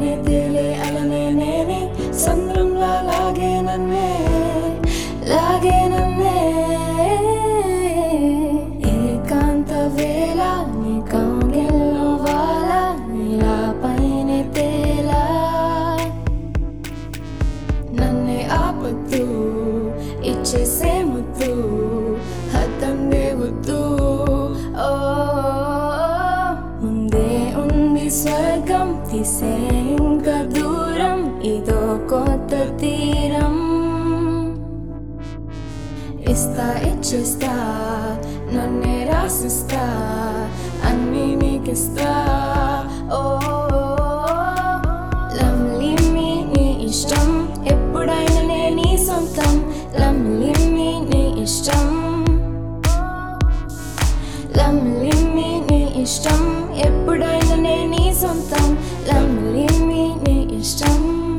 పైనే తేలే అలనే నేనే సంద్రంలా లాగే నన్నే లాగే నన్నే ఏకాంత వేళ నీ కౌగిల్లో వాల నీలా పైనే తేలా నన్నే ఆపొద్దు ఇచ్చేసే ముద్దు హద్దందే వద్దు ఓ ముందే ఉంది స్వర్గం తీసే ఇంకా దూరం ఇదో కొత్త తీరం ఇస్తా ఇచ్చేస్తా నన్నే రాసిస్తా అన్నీ నీకిస్తా ఓ లమ్లిమ్మి నీ ఇష్టం ఎప్పుడైనా నే నీ సొంతం లమ్లిమ్మి నీ ఇష్టం లమ్లిమ్మి నీ ఇష్టం ఎప్పుడైనా నే నీ సొంతం లమ్లిమ్మి నీ ఇష్టం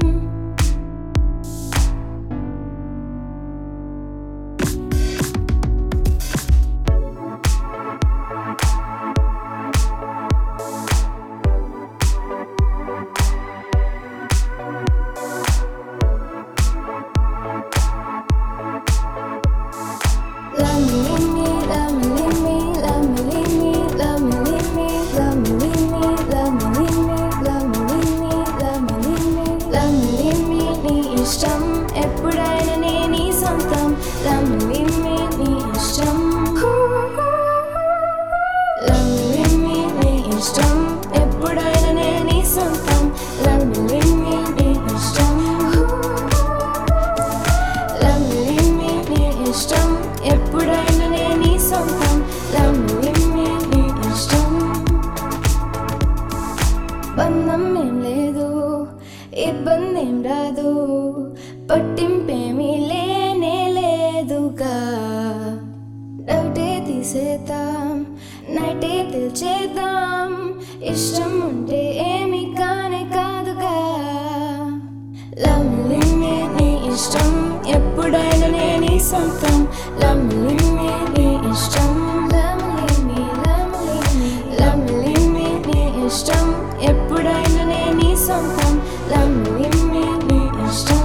Love me, leave me, love me, leave me, love me, leave me, love me, leave me, love me, leave me, love me, leave me, love me, leave me, love me, leave me, love me, leave me, నీ ఇష్టం ఎప్పుడైనా నే నీ సొంతం love me, leave me, నీ ఇష్టం love me, leave me, నీ ఇష్టం ఎప్పుడైనా నే నీ సొంతం love me, leave me, నీ ఇష్టం లమ్లిమ్మి నీ ఇష్టం ఎప్పుడైనా నే నీ సొంతం లమ్లిమ్మి నీ ఇష్టం బంధం ఏం లేదు ఇబ్బంది ఏం రాదు పట్టింపేమీ లేనే లేదుగా డౌటే తీసేద్దాం నైటే తెల్చేద్దాం ఇష్టం ఉంటే ఏమి కానే కాదుగా లమ్లిమ్మి నీ ఇష్టం ఎప్పుడైనా నే నీ సొంతం లమ్లిమ్మి నీ ఇష్టం లమ్లిమ్మి లమ్లిమ్మి లమ్లిమ్మి నీ ఇష్టం ఎప్పుడైనా నే నీ సొంతం లమ్లిమ్మి నీ ఇష్టం